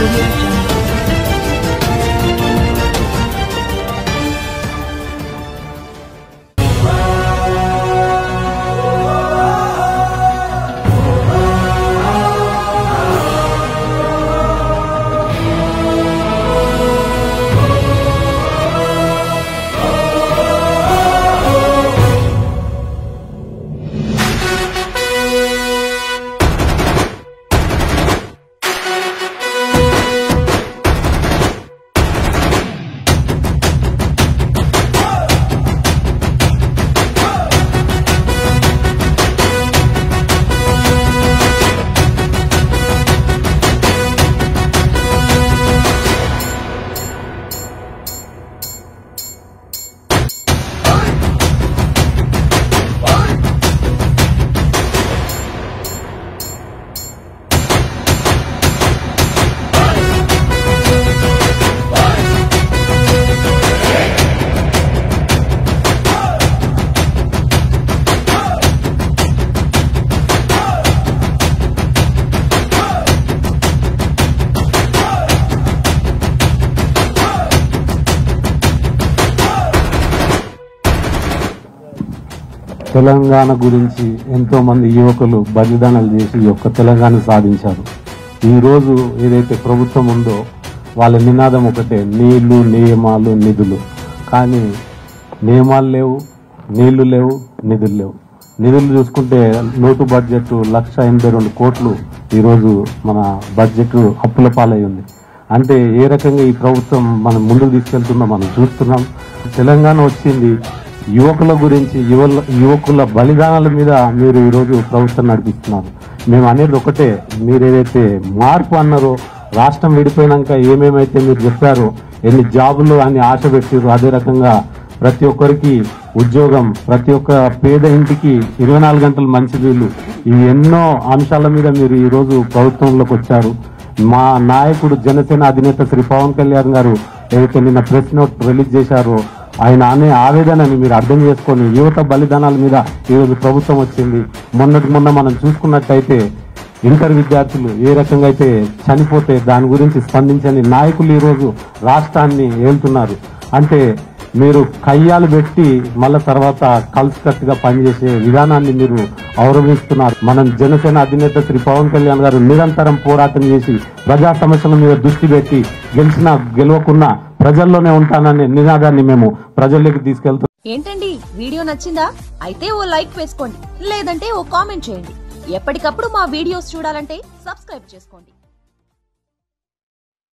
audio jungle. Telangana గురించి ఎంతో మంది యువకులు బలిదానాలు చేసి ఈ యొక్క తెలంగాణ సాధించారు ఈ రోజు ఏదైతే ప్రభుత్వం ఉందో వాళ్ళ నినాదం ఒకటే నీళ్లు నియమాలు నిధులు కానీ నియమాలు లేవు నీళ్లు లేవు నిధులు లేవు నిధులు చూసుకుంటే లోటు బడ్జెట్ లక్ష ఎనభై రెండు కోట్లు ఈరోజు మన బడ్జెట్ అప్పుల పాలై ఉంది అంటే ఏ రకంగా ఈ ప్రభుత్వం మనం ముందుకు తీసుకెళ్తుందో మనం చూస్తున్నాం తెలంగాణ వచ్చింది యువకుల గురించి యువల యువకుల బలిదానాల మీద మీరు ఈరోజు ప్రభుత్వం నడిపిస్తున్నారు మేము అనేది ఒకటే మీరు ఏదైతే మార్పు అన్నారో రాష్ట్రం విడిపోయినాక ఏమేమైతే మీరు చెప్పారో ఎన్ని జాబులు అని ఆశ పెట్టారు అదే రకంగా ప్రతి ఒక్కరికి ఉద్యోగం ప్రతి ఒక్క పేద ఇంటికి ఇరవై నాలుగు గంటలు మంచి నీళ్లు ఈ ఎన్నో అంశాల మీద మీరు ఈ రోజు ప్రభుత్వంలోకి వచ్చారు మా నాయకుడు జనసేన అధినేత శ్రీ పవన్ కళ్యాణ్ గారు ఏదైతే నిన్న ప్రెస్ నోట్ రిలీజ్ చేశారో ఆయన అనే ఆవేదనని మీరు అర్థం చేసుకొని యువత బలిదానాల మీద ఈరోజు ప్రభుత్వం వచ్చింది మొన్నటి మొన్న మనం చూసుకున్నట్టయితే ఇంటర్ విద్యార్థులు ఏ రకంగా అయితే చనిపోతే దాని గురించి స్పందించని నాయకులు ఈరోజు రాష్ట్రాన్ని ఏళ్తున్నారు అంటే మీరు కయ్యాలు పెట్టి మళ్ళా తర్వాత కలిసికట్టుగా పనిచేసే విధానాన్ని మీరు అవలంబిస్తున్నారు మనం జనసేన అధినేత శ్రీ పవన్ కళ్యాణ్ గారు నిరంతరం పోరాటం చేసి ప్రజా సమస్యల మీద దృష్టి పెట్టి గెలిచినా గెలవకున్నా ప్రజల్లోనే ఉంటాననే నినాదాన్ని మేము ప్రజల్లోకి తీసుకెళ్తున్నాం ఏంటండి వీడియో నచ్చిందా అయితే ఓ లైక్ వేసుకోండి లేదంటే ఓ కామెంట్ చేయండి ఎప్పటికప్పుడు మా వీడియోస్ చూడాలంటే సబ్స్క్రైబ్ చేసుకోండి